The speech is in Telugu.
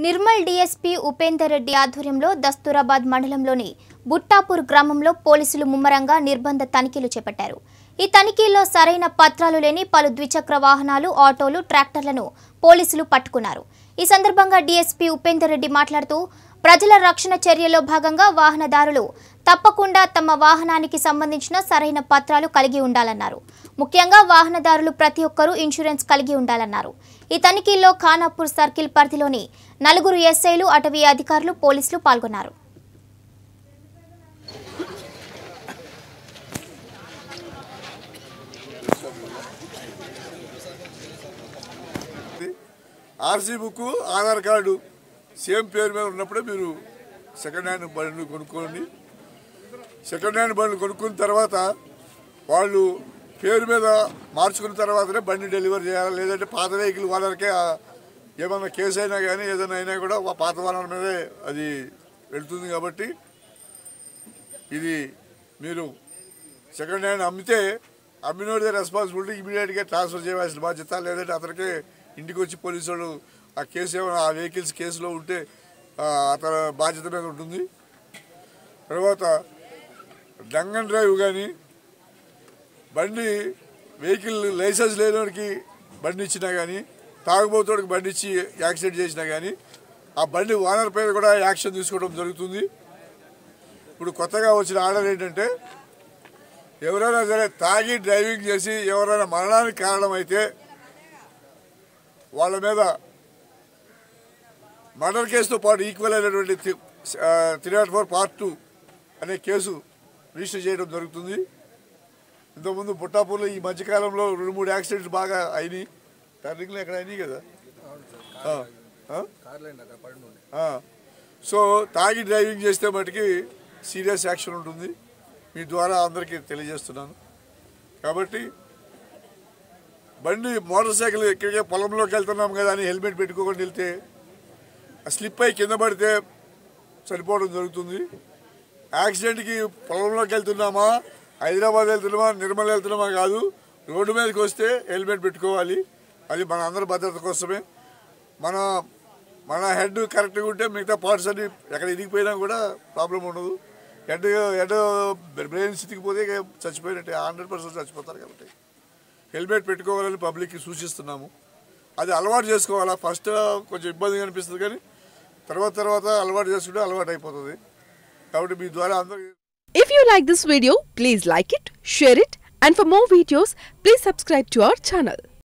నిర్మల్ డీఎస్పీ ఉపేందర్ రెడ్డి ఆధ్వర్యంలో దస్తూరాబాద్ మండలంలోని బుట్టాపూర్ గ్రామంలో పోలీసులు ముమ్మరంగా నిర్బంధ తనిఖీలు చేపట్టారు ఈ తనిఖీల్లో సరైన పత్రాలు లేని పలు ద్విచక్ర వాహనాలు ఆటోలు ట్రాక్టర్లను పోలీసులు పట్టుకున్నారు ఈ సందర్భంగా డీఎస్పీ ఉపేందర్ రెడ్డి మాట్లాడుతూ ప్రజల రక్షణ చర్యలో భాగంగా వాహనదారులు తప్పకుండా తమ వాహనానికి సంబంధించిన సరైన పత్రాలు కలిగి ఉండాలన్నారు ముఖ్యంగా వాహనదారులు ప్రతి ఒక్కరూ ఇన్సూరెన్స్ కలిగి ఉండాలన్నారు ఈ తనిఖీల్లో ఖానాపూర్ సర్కిల్ పరిధిలోని నలుగురు ఎస్ఐలు అటవీ అధికారులు పోలీసులు పాల్గొన్నారు RC book Aadhaar card same పేరు మీద ఉన్నప్పుడే మీరు సెకండ్ హ్యాండ్ బండ్లు కొనుక్కోండి సెకండ్ హ్యాండ్ బండ్లు కొనుక్కున్న తర్వాత వాళ్ళు పేరు మీద మార్చుకున్న తర్వాతనే బండి డెలివరీ చేయాలి లేదంటే పాత వెహికల్ వాళ్ళకే ఆ ఏమన్నా కేసు అయినా కానీ ఏదైనా అయినా కూడా ఆ పాత వాళ్ళ మీదే అది వెళ్తుంది కాబట్టి ఇది మీరు సెకండ్ హ్యాండ్ అమ్మితే అమ్మినోడిదే రెస్పాన్సిబిలిటీ ఇమీడియట్గా ట్రాన్స్ఫర్ చేయవలసిన బాధ్యత లేదంటే అతనికి ఇంటికి వచ్చి పోలీసు వాళ్ళు ఆ కేసు ఏమైనా ఆ వెహికల్స్ కేసులో ఉంటే ఆ, అతని బాధ్యత మీద ఉంటుంది తర్వాత డంగ్ అండ్ డ్రైవ్ కానీ బండి వెహికల్ లైసెన్స్ లేనివాడికి బండి ఇచ్చినా కానీ తాగుబోతుడికి బండి ఇచ్చి యాక్సిడెంట్ చేసినా కానీ ఆ బండి ఓనర్ పైన కూడా యాక్షన్ తీసుకోవడం జరుగుతుంది ఇప్పుడు కొత్తగా వచ్చిన ఆర్డర్ ఏంటంటే ఎవరైనా సరే తాగి డ్రైవింగ్ చేసి ఎవరైనా మరణానికి కారణమైతే వాళ్ళ మీద మర్డర్ కేసుతో పాటు ఈక్వల్ అయినటువంటి three not four part two అనే కేసు రిజిస్టర్ చేయడం జరుగుతుంది ఇంతకుముందు బుట్టాపూర్లో ఈ మధ్యకాలంలో రెండు మూడు యాక్సిడెంట్స్ బాగా అయినాయి టర్నింగ్లు ఎక్కడ అయినాయి కదా ఆ, ఆ? ఆ. సో తాగి డ్రైవింగ్ చేస్తే మటుకి సీరియస్ యాక్షన్ ఉంటుంది మీ ద్వారా అందరికీ తెలియజేస్తున్నాను కాబట్టి బండి మోటార్ సైకిల్ ఎక్కడికే పొలంలోకి వెళ్తున్నాం కదా అని హెల్మెట్ పెట్టుకోకుండా వెళ్తే ఆ స్లిప్ అయి కింద పడితే చనిపోవడం జరుగుతుంది యాక్సిడెంట్కి పొలంలోకి వెళ్తున్నామా హైదరాబాద్ వెళ్తున్నామా నిర్మల్ వెళ్తున్నామా కాదు రోడ్డు మీదకి వస్తే హెల్మెట్ పెట్టుకోవాలి అది మన అందరి భద్రత కోసమే మన మన హెడ్ కరెక్ట్గా ఉంటే మిగతా పార్ట్స్ అన్ని ఎక్కడ ఇరిగిపోయినా కూడా ప్రాబ్లం ఉండదు హెడ్ హెడ్ బ్రెయిన్ స్థితికిపోతే ఇక చచ్చిపోయినట్టే హండ్రెడ్ పర్సెంట్ చచ్చిపోతారు కాబట్టి హెల్మెట్ పెట్టుకోవాలని పబ్లిక్కి సూచిస్తున్నాము అది అలవాటు చేసుకోవాలా ఫస్ట్ కొంచెం ఇబ్బందిగా అనిపిస్తుంది కానీ తర్వాత తర్వాత అలవాటు చేసుకుంటే అలవాటు అయిపోతుంది కాబట్టి మీ ద్వారా అందరికీ If you like this video, please like it, share it, and for more videos, please subscribe to our channel.